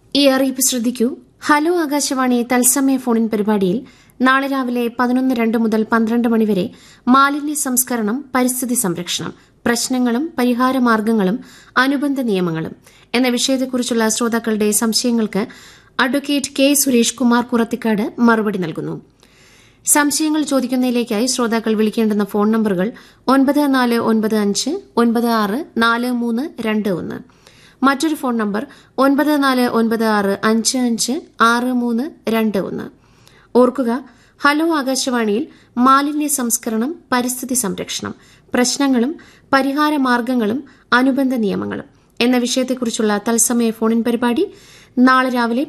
ഈ അറിയിപ്പ് ശ്രദ്ധിക്കൂ ഹലോ ആകാശവാണി തത്സമയ ഫോണിൻ പരിപാടിയിൽ നാളെ രാവിലെ പതിനൊന്ന് രണ്ട് മുതൽ പന്ത്രണ്ട് മണിവരെ മാലിന്യ സംസ്കരണം പരിസ്ഥിതി സംരക്ഷണം പ്രശ്നങ്ങളും പരിഹാരമാർഗ്ഗങ്ങളും അനുബന്ധ നിയമങ്ങളും എന്ന വിഷയത്തെക്കുറിച്ചുള്ള ശ്രോതാക്കളുടെ സംശയങ്ങൾക്ക് അഡ്വക്കേറ്റ് കെ സുരേഷ് കുമാർ കുറത്തിക്കാട് മറുപടി നൽകുന്നു സംശയങ്ങൾ ചോദിക്കുന്നതിലേക്കായി ശ്രോതാക്കൾ വിളിക്കേണ്ടുന്ന ഫോൺ നമ്പറുകൾ ഒൻപത് നാല് ഒൻപത് അഞ്ച് ഒൻപത് ആറ് നാല് മൂന്ന് രണ്ട് ഒന്ന് മറ്റൊരു ഫോൺ നമ്പർ ഒൻപത് നാല് ഒൻപത് ആറ് അഞ്ച് അഞ്ച് ആറ് മൂന്ന് രണ്ട് ഒന്ന് ഓർക്കുക ഹലോ ആകാശവാണിയിൽ മാലിന്യ സംസ്കരണം പരിസ്ഥിതി സംരക്ഷണം പ്രശ്നങ്ങളും പരിഹാരമാർഗ്ഗങ്ങളും അനുബന്ധ നിയമങ്ങളും എന്ന വിഷയത്തെക്കുറിച്ചുള്ള തത്സമയ ഫോണിൻ പരിപാടി നാളെ രാവിലെ